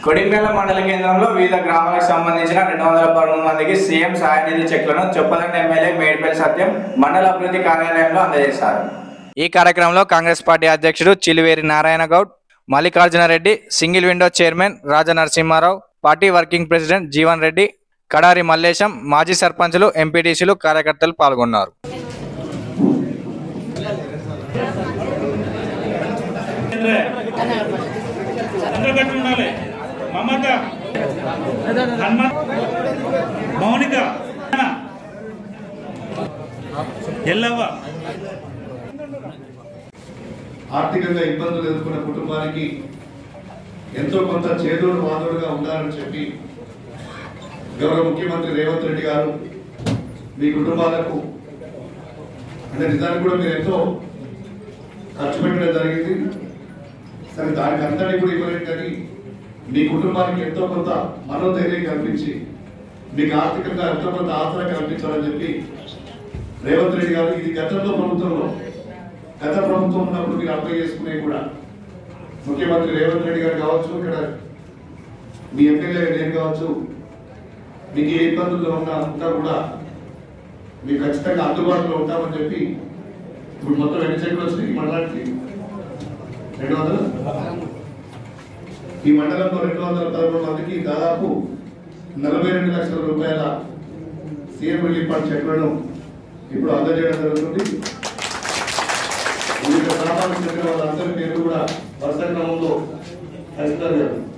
కొడిమేల మండల కేంద్రంలో వివిధ గ్రామాలకు సంబంధించిన రెండు వందల పదమూడు మందికి సీఎం సహాయనిధి చెక్లను చొప్పదండి ఎమ్మెల్యే మేడిపల్లి సత్యం మండల అభివృద్ధి కార్యాలయంలో అందజేశారు ఈ కార్యక్రమంలో కాంగ్రెస్ పార్టీ అధ్యక్షుడు Chiliveri Narayana Goud Mallikarjuna Reddy single window chairman Raja Narasimharao party working president Jeevan Reddy Kadari Mallesham మాజీ సర్పంచులు ఎంపీటీసీలు కార్యకర్తలు పాల్గొన్నారు అందరూ కట్టి ఉండాలి మమత హనుమంత్ మౌనిక ఎల్లవ్వ ఆర్థికంగా ఇబ్బందులు ఎదుర్కొన్న కుటుంబానికి ఎంతో కొంత చేదోడు వాదోడుగా ఉండాలని చెప్పి గౌరవ ముఖ్యమంత్రి రేవంత్ రెడ్డి గారు మీ కుటుంబాలకు అంటే నిజానికి కూడా మీరు ఎంతో ఖర్చు పెట్టడం జరిగింది సరే దానికి అంతటి కూడా ఇవ్వలేదు కానీ మీ కుటుంబానికి ఎంతో కొంత మనోధైర్యం కల్పించి మీకు ఆర్థికంగా ఎంతో కొంత ఆసరా కల్పించాలని చెప్పి రేవంత్ రెడ్డి గారు ఇది గతంలో ప్రభుత్వంలో గత ప్రభుత్వం ఉన్నప్పుడు మీరు అప్లై చేసుకునే కూడా ముఖ్యమంత్రి రేవంత్ రెడ్డి గారు కావచ్చు ఇక్కడ మీ ఎమ్మెల్యే నేను కావచ్చు మీకు ఏ ఇబ్బందుల్లో ఉన్నా ఉన్నా కూడా మీకు ఖచ్చితంగా అందుబాటులో ఉంటామని చెప్పి ఇప్పుడు మొత్తం ఎన్ని చెట్లు వచ్చినాయి ఈ మండలానికి రెండు వందలు ఈ మండలంలో రెండు వందల పదమూడు మందికి దాదాపు నలభై రెండు లక్షల రూపాయల సీఎం రిలీఫ్ ఫండ్ చెట్లను ఇప్పుడు అందజేయడం జరుగుతుంది వివిధ గ్రామాలకు చెందిన వాళ్ళందరి పేరు కూడా వరుస క్రమంలో తహసీల్దార్ గారు